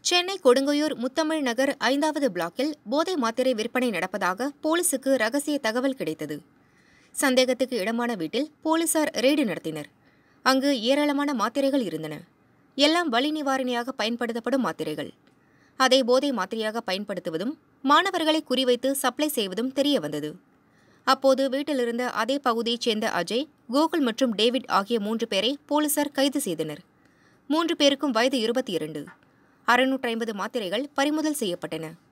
சென்னை கொடுங்கையூர் முத்தமிழ் நகர் ஐந்தாவது பிளாக்கில் போதை மாத்திரை விற்பனை நடப்பதாக போலீசுக்கு ரகசிய தகவல் கிடைத்தது சந்தேகத்துக்கு இடமான வீட்டில் போலீசார் ரெய்டு நடத்தினர் அங்கு ஏராளமான மாத்திரைகள் இருந்தன எல்லாம் வலி நிவாரணியாக பயன்படுத்தப்படும் மாத்திரைகள் அதை போதை மாத்திரையாக பயன்படுத்துவதும் மாணவர்களை குறிவைத்து சப்ளை செய்வதும் தெரிய வந்தது அப்போது வீட்டிலிருந்த அதே பகுதியைச் சேர்ந்த அஜய் கோகுல் மற்றும் டேவிட் ஆகிய மூன்று பேரை போலீசார் கைது செய்தனர் மூன்று பேருக்கும் வயது இருபத்தி இரண்டு அறுநூற்றி ஐம்பது மாத்திரைகள் பறிமுதல் செய்யப்பட்டன